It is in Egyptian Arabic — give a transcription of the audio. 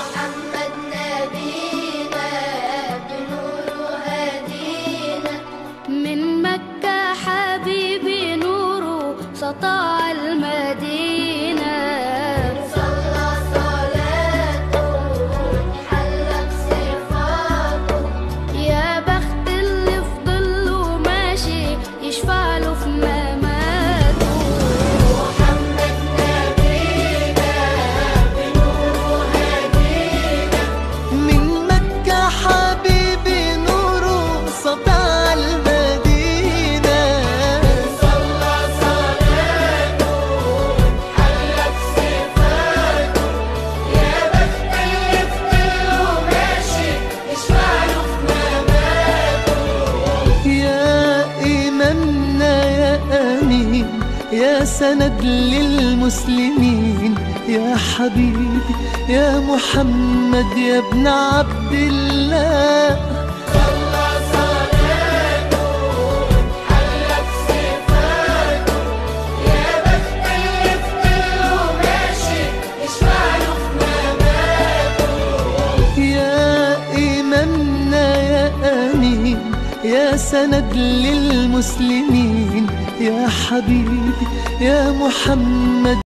محمد نبينا بنور هدينا من مكة حبيبي نوره سطع المدينة صلى صلاته حل بصفاته يا بخت اللي في ظله ماشي يشفع له في مماته محمد نبينا بنور هدينا من مكة حبيبي نوره سطع المدينة صلى صلاته حل بصفاته يا بخت اللي في ظله ماشي يشفع له في مماته يا إمامنا يا أمين يا سند للمسلمين يا حبيبي يا محمد يا ابن عبد الله صلى صلاته حل بصفاته يا بخت اللي في ظله ماشي يشفع له في مماته يا إمامنا يا أمين يا سند للمسلمين يا حبيبي يا محمد